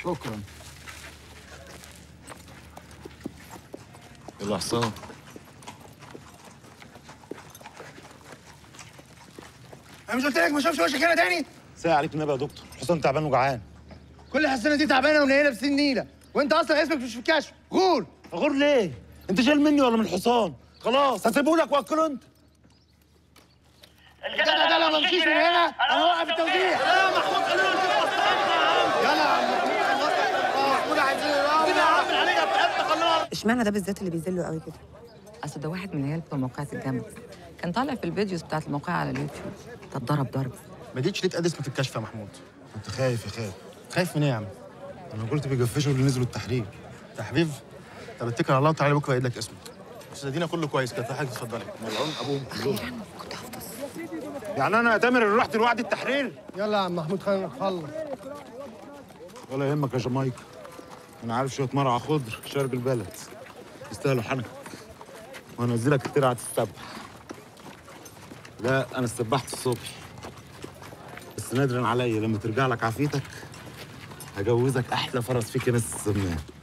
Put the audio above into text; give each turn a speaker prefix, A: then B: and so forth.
A: شكرا
B: يلا حسام
A: انا مش قلت لك ما اشوفش وشك هنا تاني
C: ساعة عليك النبي يا دكتور حسام تعبان وجعان
A: كل حسنه دي تعبانه ومنيله في النيله وانت اصلا اسمك مش في الكشف غور
C: غور ليه؟ انت شايل مني ولا من الحصان؟ خلاص هسيبه لك واكله انت
A: الجدع ده لو ما مشيش من هنا انا هوقف التوزيع يا محمود خلينا نشوف يلا يا عم محمود عايزين كده عامل علينا بقد خلاص
D: اشمعنى ده بالذات اللي بيذله قوي كده
E: اصل ده واحد من العيال بتوع موقعة الجامعة كان طالع في الفيديوز بتاعت الموقعة على اليوتيوب ده اتضرب ضرب
F: ما جيتش ليه تقدم اسمي في الكشف يا محمود
C: كنت خايف يا خايف
F: خايف من ايه يا عم
C: انا قلت بيجفشوا اللي نزلوا التحرير
F: تحبيب طب اتكل على الله وتعالى بكره اقيد لك اسمك بس ادينا كله كويس كده في حاجه اتفضلي
C: ملعون ابوهم كلهم يعني انا اتامر اللي رحت لوحدي التحرير
A: يلا يا عم محمود خلينا نخلص
C: ولا يهمك يا جامايكا انا عارف شويه مرعى خضر شرب البلد يستاهلوا حنك وهنزلك الترعه تستبح لا انا استبحت الصبح بس نادرا عليا لما ترجع لك عافيتك هجوزك احلى فرس فيك ناس السمان